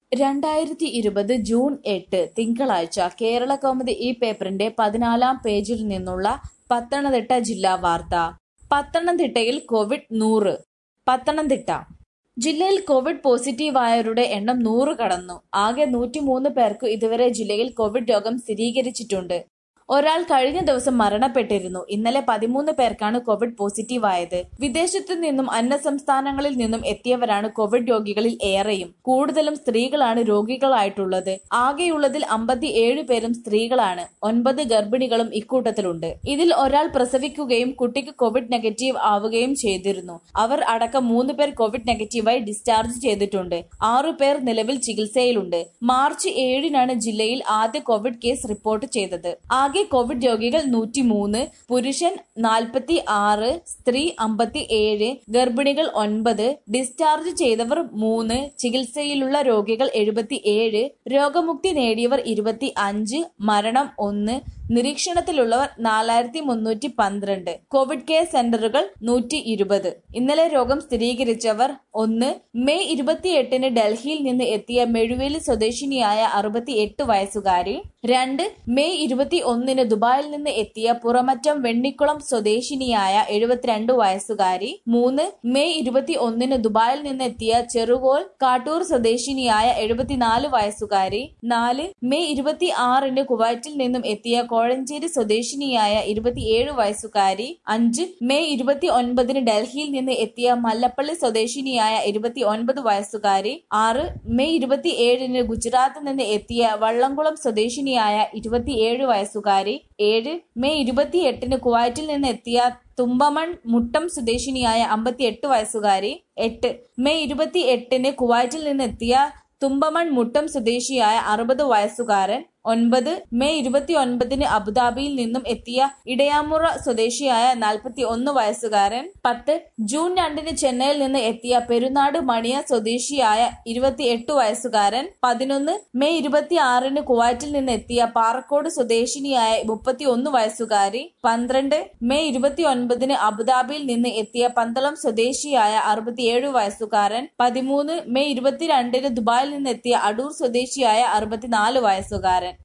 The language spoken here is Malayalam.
രണ്ടായിരത്തി ഇരുപത് ജൂൺ എട്ട് തിങ്കളാഴ്ച കേരളകൗമുദി ഈ പേപ്പറിന്റെ പതിനാലാം പേജിൽ നിന്നുള്ള പത്തനംതിട്ട ജില്ലാ വാർത്ത പത്തനംതിട്ടയിൽ കോവിഡ് നൂറ് പത്തനംതിട്ട ജില്ലയിൽ കോവിഡ് പോസിറ്റീവായവരുടെ എണ്ണം നൂറ് കടന്നു ആകെ നൂറ്റിമൂന്ന് പേർക്ക് ഇതുവരെ ജില്ലയിൽ കോവിഡ് രോഗം സ്ഥിരീകരിച്ചിട്ടുണ്ട് ഒരാൾ കഴിഞ്ഞ ദിവസം മരണപ്പെട്ടിരുന്നു ഇന്നലെ പതിമൂന്ന് പേർക്കാണ് കോവിഡ് പോസിറ്റീവായത് വിദേശത്തു നിന്നും അന്യസംസ്ഥാനങ്ങളിൽ നിന്നും എത്തിയവരാണ് കോവിഡ് രോഗികളിൽ ഏറെയും കൂടുതലും സ്ത്രീകളാണ് രോഗികളായിട്ടുള്ളത് ആകെയുള്ളതിൽ അമ്പത്തിയേഴ് പേരും സ്ത്രീകളാണ് ഒൻപത് ഗർഭിണികളും ഇക്കൂട്ടത്തിലുണ്ട് ഇതിൽ ഒരാൾ പ്രസവിക്കുകയും കുട്ടിക്ക് കോവിഡ് നെഗറ്റീവ് ആവുകയും ചെയ്തിരുന്നു അവർ അടക്കം മൂന്ന് പേർ കോവിഡ് നെഗറ്റീവായി ഡിസ്ചാർജ് ചെയ്തിട്ടുണ്ട് ആറു പേർ നിലവിൽ ചികിത്സയിലുണ്ട് മാർച്ച് ഏഴിനാണ് ജില്ലയിൽ ആദ്യ കോവിഡ് കേസ് റിപ്പോർട്ട് ചെയ്തത് ആകെ കോവിഡ് രോഗികൾ നൂറ്റിമൂന്ന് പുരുഷൻ നാൽപ്പത്തി ആറ് സ്ത്രീ അമ്പത്തി ഏഴ് ഗർഭിണികൾ ഒൻപത് ഡിസ്ചാർജ് ചെയ്തവർ മൂന്ന് ചികിത്സയിലുള്ള രോഗികൾ എഴുപത്തി ഏഴ് രോഗമുക്തി നേടിയവർ ഇരുപത്തി അഞ്ച് മരണം ഒന്ന് നിരീക്ഷണത്തിലുള്ളവർ നാലായിരത്തി മുന്നൂറ്റി പന്ത്രണ്ട് കോവിഡ് കെയർ സെന്ററുകൾ നൂറ്റി ഇരുപത് ഇന്നലെ രോഗം സ്ഥിരീകരിച്ചവർ ഒന്ന് മെയ് ഇരുപത്തിയെട്ടിന് ഡൽഹിയിൽ നിന്ന് എത്തിയ മെഴുവേലി സ്വദേശിനിയായ അറുപത്തി എട്ട് വയസ്സുകാരി രണ്ട് മെയ് ഇരുപത്തി ഒന്നിന് ദുബായിൽ നിന്ന് എത്തിയ പുറമറ്റം വെണ്ണിക്കുളം സ്വദേശിനിയായ എഴുപത്തിരണ്ട് വയസ്സുകാരി മൂന്ന് മെയ് ഇരുപത്തി ഒന്നിന് ദുബായിൽ നിന്ന് എത്തിയ ചെറുകോൽ കാട്ടൂർ സ്വദേശിനിയായ എഴുപത്തിനാല് വയസ്സുകാരി നാല് മെയ് ഇരുപത്തി ആറിന് കുവൈറ്റിൽ നിന്നും എത്തിയ കോഴഞ്ചേരി സ്വദേശിനിയായ ഇരുപത്തിയേഴ് വയസ്സുകാരി അഞ്ച് മെയ് ഇരുപത്തി ഒൻപതിന് ഡൽഹിയിൽ നിന്ന് എത്തിയ മല്ലപ്പള്ളി സ്വദേശിനിയായ ഇരുപത്തി ഒൻപത് വയസ്സുകാരി ആറ് മെയ് ഇരുപത്തി ഏഴിന് ഗുജറാത്തിൽ നിന്ന് എത്തിയ വള്ളംകുളം സ്വദേശിനിയായ ഇരുപത്തിയേഴ് വയസ്സുകാരി ഏഴ് മെയ് ഇരുപത്തി എട്ടിന് കുവൈറ്റിൽ നിന്ന് എത്തിയ തുമ്പമൺ മുട്ടം സ്വദേശിനിയായ അമ്പത്തിയെട്ട് വയസ്സുകാരി എട്ട് മെയ് ഇരുപത്തി എട്ടിന് കുവൈറ്റിൽ നിന്ന് എത്തിയ തുമ്പമൺ മുട്ടം സ്വദേശിയായ അറുപത് വയസ്സുകാരൻ ഒൻപത് മെയ് ഇരുപത്തി ഒൻപതിന് അബുദാബിയിൽ നിന്നും എത്തിയ ഇടയാമുറ സ്വദേശിയായ നാൽപ്പത്തി ഒന്ന് വയസ്സുകാരൻ പത്ത് ജൂൺ രണ്ടിന് ചെന്നൈയിൽ നിന്ന് എത്തിയ പെരുന്നാട് മണിയ സ്വദേശിയായ ഇരുപത്തി എട്ട് വയസ്സുകാരൻ പതിനൊന്ന് മെയ് ഇരുപത്തി ആറിന് കുവൈറ്റിൽ നിന്ന് എത്തിയ പാറക്കോട് സ്വദേശിനിയായ മുപ്പത്തി ഒന്ന് വയസ്സുകാരി പന്ത്രണ്ട് മെയ് ഇരുപത്തി ഒൻപതിന് അബുദാബിയിൽ നിന്ന് എത്തിയ പന്തളം സ്വദേശിയായ അറുപത്തിയേഴ് വയസ്സുകാരൻ പതിമൂന്ന് മെയ് ഇരുപത്തിരണ്ടിന് ദുബായിൽ നിന്ന് എത്തിയ അടൂർ സ്വദേശിയായ അറുപത്തിനാല് വയസ്സുകാരൻ